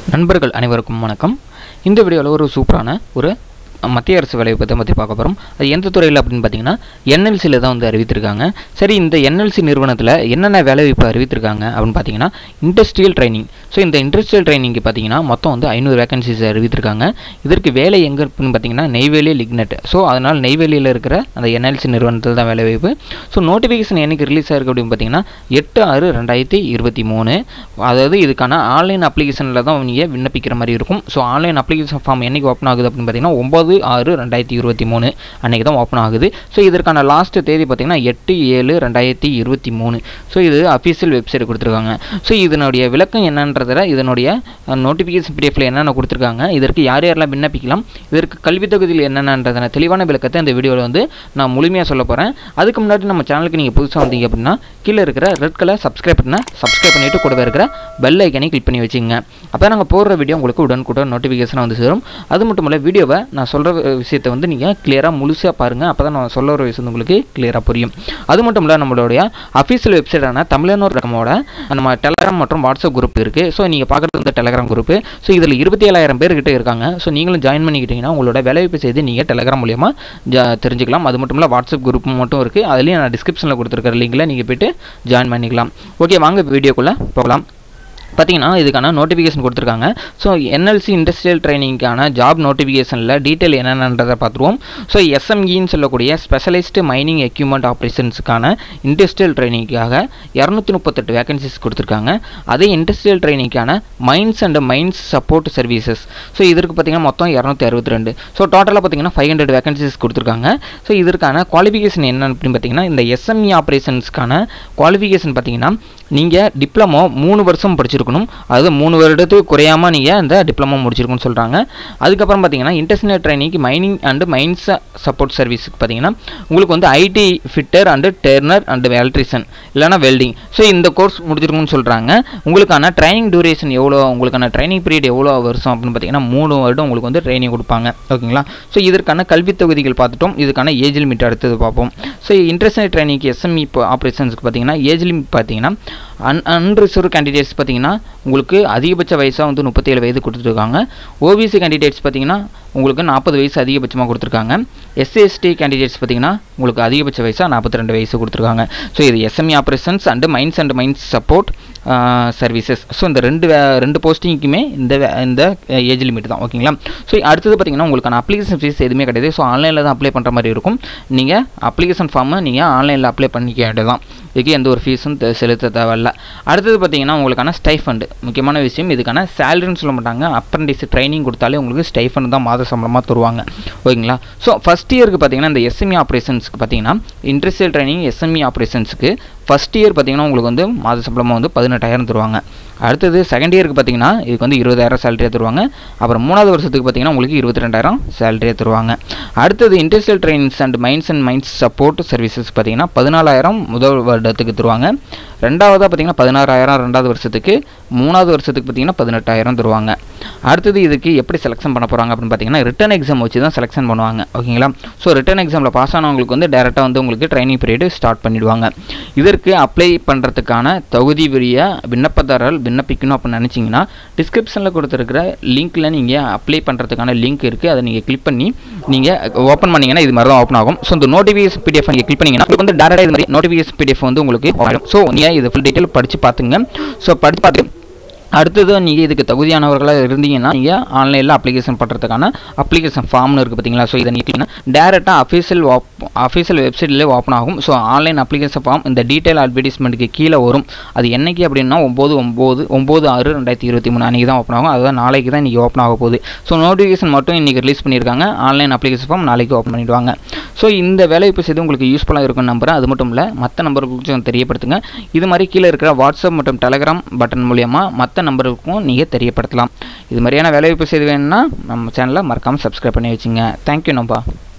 நண்பர்கள் அனைவருக்கும் வணக்கம் இந்த வீடியோவில் ஒரு சூப்பரான ஒரு மத்திய அரசு வேலையை பற்றி பற்றி பார்க்க போகிறோம் அது எந்த துறையில் அப்படின்னு பார்த்தீங்கன்னா என்எல்சியில் தான் வந்து அறிவித்திருக்காங்க சரி இந்த என்எல்சி நிறுவனத்தில் என்னென்ன வேலைவாய்ப்பு அறிவித்திருக்காங்க அப்படின்னு பார்த்தீங்கன்னா இண்டஸ்ட்ரியல் ட்ரைனிங் ஸோ இந்த இண்டஸ்ட்ரியல் ட்ரைனிங்க்கு பார்த்தீங்கன்னா மொத்தம் வந்து ஐநூறு வேகன்சிஸ் அறிவித்திருக்காங்க இதற்கு வேலை எங்கே இருக்குன்னு பார்த்தீங்கன்னா நெய்வேலி லிக்னெட் ஸோ அதனால் நெய்வேலியில் இருக்கிற அந்த என்எல்சி நிறுவனத்தில் தான் வேலைவாய்ப்பு ஸோ நோட்டிஃபிகேஷன் என்னைக்கு ரிலீஸ் ஆயிருக்கு அப்படின்னு பார்த்தீங்கன்னா எட்டு ஆறு ரெண்டாயிரத்தி இருபத்தி மூணு அதாவது இதுக்கான ஆன்லைன் அப்ளிகேஷனில் தான் நீங்கள் விண்ணப்பிக்கிற மாதிரி இருக்கும் ஸோ ஆன்லைன் அப்ளிகேஷன் ஃபார்ம் என்னைக்கு ஓப்பன் ஆகுது அப்படின்னு பார்த்தீங்கன்னா ஒம்பது ஆறு ரெண்டாயிரத்தி இருபத்தி மூணு அன்றைக்கி தான் ஓப்பன் ஆகுது ஸோ இதற்கான லாஸ்ட் தேதி பார்த்தீங்கன்னா எட்டு ஏழு ரெண்டாயிரத்தி இருபத்தி மூணு ஸோ இது அஃபீஷியல் வெப்சைட் கொடுத்துருக்காங்க ஸோ இதனுடைய விளக்கம் என்னன்றதில் இதனுடைய நோட்டிஃபிகேஷன் பிடிஎஃப்ல என்னென்ன கொடுத்துருக்காங்க இதற்கு யார் யாரெல்லாம் விண்ணப்பிக்கலாம் இதற்கு கல்வி தகுதியில் என்னென்னன்றதான தெளிவான விளக்கத்தை இந்த வீடியோவில் வந்து நான் முழுமையாக சொல்ல போகிறேன் அதுக்கு முன்னாடி நம்ம சேனலுக்கு நீங்கள் புதுசாக வந்தீங்க அப்படின்னா கீழே இருக்கிற ரெட் கலர் சப்ஸ்கிரைப் பண்ண சப்ஸ்கிரைப் பண்ணிவிட்டு கூடவே இருக்கிற பெல் ஐக்கனை கிளிக் பண்ணி வச்சுங்க அப்போ நாங்கள் போடுற வீடியோ உங்களுக்கு உடனுக்குடன் நோட்டிஃபிகேஷன் வந்து சேரும் அது மட்டும் இல்லை வீடியோவை நான் சொல்கிற விஷயத்தை வந்து நீங்கள் கிளியராக முழுசாக பாருங்கள் அப்போ தான் நான் சொல்ல ஒரு விஷயம் உங்களுக்கு கிளியராக புரியும் அது மட்டும் இல்லை நம்மளுடைய அஃபீஷியல் வெப்சைட்டான தமிழனூர் ரகமோட நம்ம டெலகிராம் மற்றும் வாட்ஸ்அப் குரூப் இருக்குது ஸோ நீங்கள் பார்க்குறது வந்து டெலகிராம் குரூப்பு ஸோ இதில் இருபத்தி ஏழாயிரம் பேர் கிட்ட இருக்காங்க ஸோ நீங்களும் ஜாயின் பண்ணிக்கிட்டீங்கன்னா உங்களோட வேலைவாய்ப்பு செய்து நீங்கள் டெலகிராம் மூலியமா ஜா தெரிஞ்சுக்கலாம் அது மட்டும் இல்லை வாட்ஸ்அப் குரூப் மட்டும் இருக்குது அதுலேயும் நான் டிஸ்கிரிப்ஷனில் கொடுத்துருக்கிற லிங்கில் நீங்கள் போய்ட்டு ஜாயின் பண்ணிக்கலாம் ஓகே வாங்க வீடியோக்குள்ளே போகலாம் பார்த்தீங்கன்னா இதுக்கான நோட்டிஃபிகேஷன் கொடுத்துருக்காங்க ஸோ என்எல்சி இண்டஸ்ட்ரியல் ட்ரைனிங்க்கான ஜாப் நோட்டிஃபிகேஷனில் டீட்டெயில் என்னென்னன்றதை பார்த்துருவோம் ஸோ எஸ்எம்இன்னு சொல்லக்கூடிய ஸ்பெஷலைஸ்டு மைனிங் எக்யூப்மெண்ட் ஆப்ரேஷன்ஸுக்கான இண்டஸ்ட்ரியல் ட்ரைனிங்காக இரநூத்தி முப்பத்தெட்டு வேகன்சிஸ் கொடுத்துருக்காங்க அதே இண்டஸ்ட்ரியல் ட்ரைனிங்க்கான mines and mines support services so இதற்கு பார்த்தீங்கன்னா மொத்தம் இரநூத்தி அறுபத்தி ரெண்டு ஸோ டோட்டலாக பார்த்தீங்கன்னா ஃபைவ் ஹண்ட்ரட் வேகன்சிஸ் கொடுத்துருக்காங்க ஸோ இதற்கான குவாலிஃபிகேஷன் என்ன அப்படின்னு பார்த்தீங்கன்னா இந்த எஸ்எம்இ ஆப்ரேஷன்ஸ்க்கான குவாலிஃபிகேஷன் பார்த்தீங்கன்னா நீங்கள் டிப்ளமோ மூணு வருஷம் படிச்சிருக்கணும் அதாவது மூணு வருடத்துக்கு குறையாமல் நீங்கள் அந்த டிப்ளமோ முடிச்சிருக்குன்னு சொல்கிறாங்க அதுக்கப்புறம் பார்த்தீங்கன்னா இன்டர்நேஷனல் ட்ரைனிங்க்கு மைனிங் அண்டு மைன்ஸ் சப்போர்ட் சர்வீஸுக்கு பார்த்தீங்கன்னா உங்களுக்கு வந்து IT fitter and turner and electrician இல்லைனா வெல்டிங் ஸோ இந்த கோர்ஸ் முடிச்சிருக்குன்னு சொல்கிறாங்க உங்களுக்கான ட்ரைனிங் டியூரேஷன் எவ்வளோ உங்களுக்கான ட்ரைனிங் பீரியட் எவ்வளோ வருஷம் அப்படின்னு பார்த்தீங்கன்னா மூணு வருடம் உங்களுக்கு வந்து ட்ரைனிங் கொடுப்பாங்க ஓகேங்களா ஸோ இதற்கான கல்வி தொகுதிகள் பார்த்துட்டோம் இதுக்கான ஏஜ் லிமிட் அடுத்தது பார்ப்போம் ஸோ இன்டர்நேஷனல் ட்ரைனிங்க்கு எஸ்எம்இ ஆப்ரேஷன்ஸ்க்கு பார்த்தீங்கன்னா ஏஜ் லிமிட் பார்த்தீங்கன்னா அன் அன்ரிசர்வ் கேண்டிடேட்ஸ் பார்த்தீங்கன்னா உங்களுக்கு அதிகபட்ச வயசாக வந்து முப்பத்தேழு வயது கொடுத்துருக்காங்க ஓபிசி கேண்டிடேட்ஸ் பார்த்தீங்கன்னா உங்களுக்கு நாற்பது வயசு அதிகபட்சமாக கொடுத்துருக்காங்க எஸ்சிஎஸ்டி கேண்டிடேட்ஸ் பார்த்தீங்கன்னா உங்களுக்கு அதிகபட்ச வயசாக நாற்பத்தி ரெண்டு வயசு கொடுத்துருக்காங்க ஸோ இது SME operations and mines and mines support services so இந்த ரெண்டு ரெண்டு போஸ்டிங்க்குமே இந்த இந்த ஏஜ் லிமிட் தான் ஓகேங்களா ஸோ அடுத்தது பார்த்தீங்கன்னா உங்களுக்கான அப்ளிகேஷன் ஃபீஸ் எதுவுமே கிடையாது ஸோ ஆன்லைனில் தான் அப்ளை பண்ணுற மாதிரி இருக்கும் நீங்கள் அப்ளிகேஷன் ஃபார்மை நீங்கள் ஆன்லைனில் அப்ளை பண்ணிக்க வேண்டியதான் இதுக்கு எந்த ஒரு ஃபீஸும் செலுத்த தேவையில்ல அடுத்தது பார்த்தீங்கன்னா உங்களுக்கான ஸ்டைஃபண்ட் முக்கியமான விஷயம் இதுக்கான சேலரின்னு சொல்ல மாட்டாங்க அப்ரண்டிஸ் ட்ரைனிங் கொடுத்தாலே உங்களுக்கு ஸ்டைஃபண்ட் தான் மாத சம்பளமாக தருவாங்க ஓகேங்களா ஸோ ஃபஸ்ட் இயருக்கு பார்த்தீங்கன்னா இந்த எஸ்எம்இ ஆப்ரேஷன்ஸ்க்கு பார்த்தீங்கன்னா இண்டஸ்ட்ரியல் ட்ரைனிங் எஸ்எம்இ ஆப்ரேஷன்ஸுக்கு ஃபஸ்ட் இயர் பார்த்தீங்கன்னா உங்களுக்கு வந்து மாத சம்பளமாக வந்து பதினெட்டாயிரம் தருவாங்க அடுத்தது செகண்ட் இயருக்கு பார்த்தீங்கன்னா இதுக்கு வந்து இருபதாயிரம் சேலரியாக தருவாங்க அப்புறம் மூணாவது வருஷத்துக்கு பார்த்தீங்கன்னா உங்களுக்கு இருபத்தி ரெண்டாயிரம் சேலரியாக தருவாங்க அடுத்தது industrial trainings and mines and mines support services பார்த்தீங்கன்னா பதினாலாயிரம் முதல் வருடத்துக்கு தருவாங்க ரெண்டாவதாக பார்த்தீங்கன்னா பதினாறாயிரம் ரெண்டாவது வருஷத்துக்கு மூணாவது வருஷத்துக்கு பார்த்தீங்கன்னா பதினெட்டாயிரம் தருவாங்க அடுத்தது இதுக்கு எப்படி செலெக்ஷன் பண்ண போகிறாங்க அப்படின்னு பார்த்தீங்கன்னா ரிட்டன் எக்ஸாம் வச்சு தான் செலெக்ஷன் பண்ணுவாங்க ஓகேங்களா ஸோ ரிட்டன் எக்ஸாமில் பாஸ் ஆனவங்களுக்கு வந்து டேரெக்டாக வந்து உங்களுக்கு ட்ரைனிங் பீரியட் ஸ்டார்ட் பண்ணிடுவாங்க இதற்கு அப்ளை பண்ணுறதுக்கான தகுதி உரிய விண்ணப்பதாரர்கள் விண்ணப்பிக்கணும் அப்படின்னு நினச்சிங்கன்னா டிஸ்கிரிப்ஷனில் கொடுத்துருக்கிற லிங்க்கில் நீங்கள் அப்ளை பண்ணுறதுக்கான லிங்க் இருக்குது அதை நீங்கள் கிளிக் பண்ணி நீங்கள் ஓப்பன் பண்ணிங்கன்னா இது மாதிரி தான் ஓப்பன் ஆகும் ஸோ இந்த நோட்டிஃபிகேஷன் பிடிஎஃப் நீங்கள் கிளிக் பண்ணிங்கன்னா உங்களுக்கு வந்து டேரக்டாக இது மாதிரி நோட்டிஃபிகேஷன் பிடிஎஃப் வந்து உங்களுக்கு ஆகிடும் ஸோ நீங்கள் இது ஃபுல் டீட்டெயில் படித்து பார்த்துங்க ஸோ படித்து பார்த்து அடுத்தது நீங்கள் இதுக்கு தகுதியானவர்களாக இருந்தீங்கன்னா நீங்கள் ஆன்லைனில் அப்ளிகேஷன் பண்ணுறதுக்கான அப்ளிகேஷன் ஃபார்ம்னு இருக்குது பார்த்தீங்களா ஸோ இதை நீங்கள் டேரெக்டாக அஃபீஷியல் அஃபீஷியல் வெப்சைட்லேயே ஓப்பன் ஆகும் ஸோ ஆன்லைன் அப்ளிகேஷன் ஃபார்ம் இந்த டீட்டெயில் அட்வர்டைஸ்மெண்ட்டுக்கு கீழே வரும் அது என்னைக்கு அப்படின்னா ஒம்பது ஒம்பது ஒம்பது ஆறு ரெண்டாயிரத்தி இருபத்தி மூணு அன்றைக்கி தான் ஓப்பன் ஆகும் அதுதான் நாளைக்கு தான் இன்றைக்கி ஓப்பன் ஆக போகுது ஸோ நோட்டிஃபிகேஷன் மட்டும் இன்றைக்கி ரிலீஸ் பண்ணியிருக்காங்க ஆன்லைன் அப்ளிகேஷன் ஃபார்ம் நாளைக்கு ஓப்பன் பண்ணிவிடுவாங்க ஸோ இந்த வேலைவாய்ப்பு செய்து உங்களுக்கு யூஸ்ஃபுல்லாக இருக்கும் நம்புறேன் அது மட்டும் இல்லை மற்ற நம்பருக்கும் தெரியப்படுத்துங்க இது மாதிரி கீழே இருக்கிற வாட்ஸ்அப் மற்றும் டெலகிராம் பட்டன் மூலியமாக மற்ற நம்பருக்கும் நீங்கள் தெரியப்படுத்தலாம் இது மாதிரியான வேலைவாய்ப்பு செய்து வேணும்னா நம்ம சேனலை மறக்காமல் சப்ஸ்கிரைப் பண்ணி வச்சுங்க தேங்க்யூ நம்பா